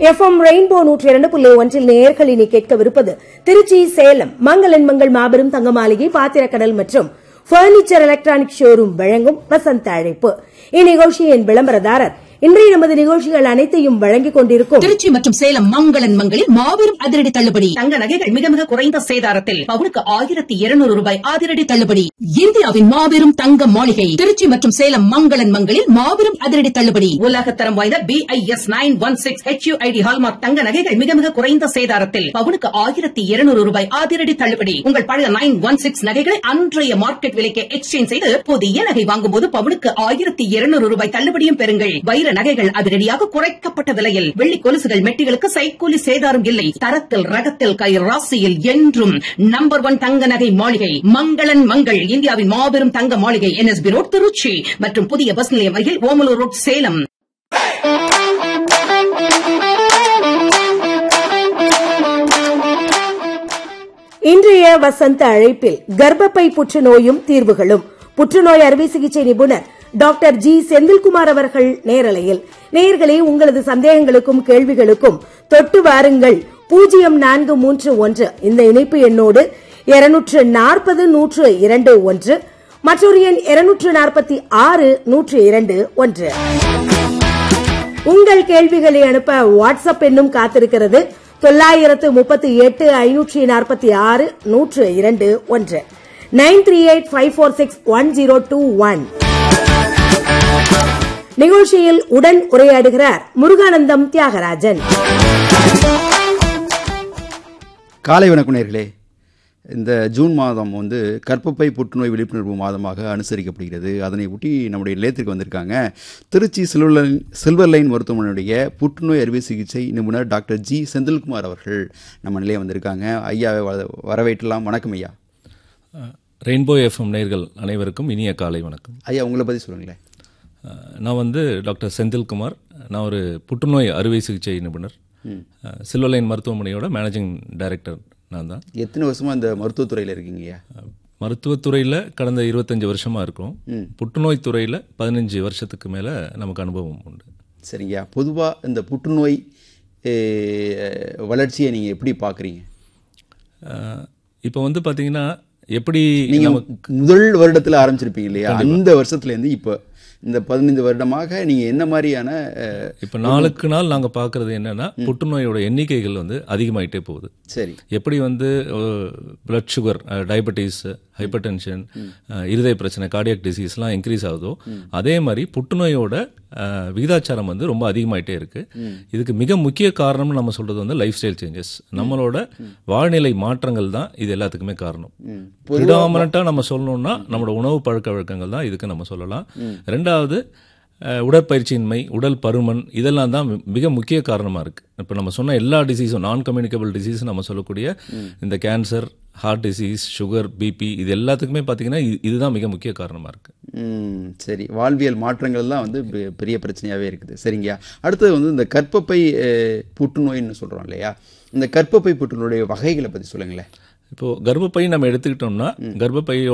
FM rainbow நூற்றி இரண்டு புள்ளி ஒன்றில் நேயர்கள் இனி கேட்கவிருப்பது திருச்சி சேலம் மங்களன் மங்கள் மாபெரும் தங்க மாளிகை பாத்திரக்கடல் மற்றும் பர்னிச்சர் எலக்ட்ரானிக் ஷோரூம் வழங்கும் வசந்த அழைப்பு இந்நிகழ்ச்சியின் விளம்பரதாரர் இன்றைய நமது நிகழ்ச்சிகள் அனைத்தையும் வழங்கிக் கொண்டிருக்கும் திருச்சி மற்றும் சேலம் மங்களன் மங்களில் மாபெரும் அதிரடி தள்ளுபடி தங்க நகைகள் மிக மிக குறைந்த சேதாரத்தில் பவுனுக்கு ஆயிரத்தி இருநூறு ரூபாய் அதிரடி தள்ளுபடி இந்தியாவின் மாபெரும் தங்க மாளிகை திருச்சி மற்றும் சேலம் மங்களன் மங்களில் மாபெரும் அதிரடி தள்ளுபடி உலகத்தரம் வாய்ந்த B I S nine one six HUID hallmark தங்க நகைகள் மிக மிக குறைந்த சேதாரத்தில் பவுனுக்கு ஆயிரத்தி இருநூறு ரூபாய் அதிரடி தள்ளுபடி உங்கள் பழைய நைன் ஒன் சிக்ஸ் நகைகளை அன்றைய மார்க்கெட் விலைக்கு எக்ஸ்சேஞ்ச் செய்து புதிய நகை வாங்கும் போது பவுனுக்கு ஆயிரத்தி இருநூறு ரூபாய் தள்ளுபடியும் பெறுங்கள் வைர நகைகள் அதிரடியாக குறைக்கப்பட்ட விலையில் வெள்ளி கொலுசுகள் மெட்டிகளுக்கு சைக்கூலி சேதாரம் இல்லை தரத்தில் ரகத்தில் கை ராசியில் என்றும் நம்பர் ஒன் தங்க நகை மாளிகை மங்களன் மங்கள் இந்தியாவின் மாபெரும் தங்க மாளிகை என்எஸ்பி ரோட் திருச்சி மற்றும் புதிய பஸ் நிலையம் அருகில் ஓமலூர் ரோட் சேலம் இன்றைய வசந்த அழைப்பில் கர்ப்பப்பை புற்றுநோயும் தீர்வுகளும் புற்றுநோய் அறுவை சிகிச்சை நிபுணர் டாக்டர் ஜி செந்தில்குமார் அவர்கள் நேரலையில் நேயர்களே உங்களது சந்தேகங்களுக்கும் கேள்விகளுக்கும் தொட்டு வாருங்கள் பூஜ்ஜியம் நான்கு மூன்று ஒன்று இந்த இணைப்பு எண்ணோடு இருநூற்று நாற்பது நூற்று இரண்டு ஒன்று மற்றொரு எண் இருநூற்று நாற்பத்தி ஆறு நூற்று இரண்டு ஒன்று உங்கள் கேள்விகளை அனுப்ப வாட்ஸ்அப் எண்ணும் காத்திருக்கிறது தொள்ளாயிரத்து முப்பத்தி எட்டு ஐநூற்றி நாற்பத்தி ஆறு நூற்று இரண்டு ஒன்று nine three eight five four six one zero two one நிகழ்ச்சியில் உடன் உரையாடுகிறார் முருகானந்தம் தியாகராஜன் காலை வணக்கம் நேர்களே இந்த ஜூன் மாதம் வந்து கர்ப்பப்பை புற்றுநோய் விழிப்புணர்வு மாதமாக அனுசரிக்கப்படுகிறது அதனை ஒட்டி நம்முடைய நிலையத்திற்கு வந்திருக்காங்க Trichy silver line silver line மருத்துவமனையுடைய புற்றுநோய் அறுவை சிகிச்சை நிபுணர் டாக்டர் ஜி செந்தில்குமார் அவர்கள் நம்ம நிலையம் வந்திருக்காங்க ஐயாவை வ- வரவேற்றலாம் வணக்கம் ஐயா ரெயின்போ எஃப்எம் நேர்கள் அனைவருக்கும் இனிய காலை வணக்கம் ஐயா உங்களை பற்றி சொல்லுங்களேன் அஹ், நான் வந்து டாக்டர் செந்தில்குமார் நான் ஒரு புற்றுநோய் அறுவை சிகிச்சை நிபுணர் அஹ், சில்வர் லைன் மருத்துவமனையோட மேனேஜிங் டைரக்டர் நான் தான் எத்தனை வருஷமாக இந்த மருத்துவத்துறையில் இருக்கீங்க ஐயா அஹ், மருத்துவத்துறையில் கடந்த இருபத்தஞ்சு வருஷமாக இருக்கோம் புற்றுநோய் துறையில் பதினஞ்சு வருஷத்துக்கு மேலே நமக்கு அனுபவம் உண்டு சரிங்கய்யா பொதுவாக இந்த புற்றுநோய் eh, வளர்ச்சியை நீங்கள் எப்படி பார்க்குறீங்க அஹ், இப்போ வந்து பார்த்தீங்கன்னா எப்படி நீங்க நமக்கு முதல் வருடத்துல ஆரம்பிச்சிருப்பீங்க இல்லையா அந்த வருஷத்துல இருந்து இப்போ இந்த பதினைந்து வருடமாக நீங்க என்ன மாதிரியான அஹ், இப்போ நாளுக்கு நாள் நாங்கள் பார்க்குறது என்னன்னா புற்றுநோயோட எண்ணிக்கைகள் வந்து அதிகமாயிட்டே போகுது சரி எப்படி வந்து blood sugar diabetes hypertension இருதய பிரச்சனை கார்டியாக் டிசீஸ்லாம் இன்க்ரீஸ் ஆகுதோ அதே மாதிரி புற்றுநோயோட அஹ், விகிதாச்சாரம் வந்து ரொம்ப அதிகமாயிட்டே இருக்கு இதுக்கு மிக முக்கிய காரணம்னு நம்ம சொல்றது வந்து லைஃப் ஸ்டைல் சேஞ்சஸ் நம்மளோட வாழ்நிலை மாற்றங்கள் தான் இது எல்லாத்துக்குமே காரணம் ப்ரிடாமனண்டா நம்ம சொல்லணும்னா நம்மளோட உணவு பழக்க வழக்கங்கள் தான் இதுக்கு நம்ம சொல்லலாம் ரெண்டாவது அஹ், உடற்பயிற்சியின்மை உடல் பருமன் இதெல்லாம் தான் மி- மிக முக்கிய காரணமாக இருக்குது இப்போ நம்ம சொன்ன எல்லா டிசீஸும் நான் கம்யூனிகபிள் டிசீஸ் நம்ம சொல்லக்கூடிய இந்த cancer heart disease sugar BP இது எல்லாத்துக்குமே பார்த்தீங்கன்னா இது- இதுதான் மிக முக்கிய காரணமாக இருக்குது ம் சரி வாழ்வியல் மாற்றங்கள் தான் வந்து பெ- பெரிய பிரச்சனையாவே இருக்குது சரிங்கய்யா அடுத்தது வந்து இந்த கர்ப்பப்பை அஹ், புற்றுநோய்னு சொல்றோம் இல்லையா இந்த கர்ப்பப்பை புற்றுநோயுடைய வகைகளை பத்தி சொல்லுங்களேன் இப்போ கர்ப்பப்பை நம்ம எடுத்துக்கிட்டோம்னா கர்ப்பப்பை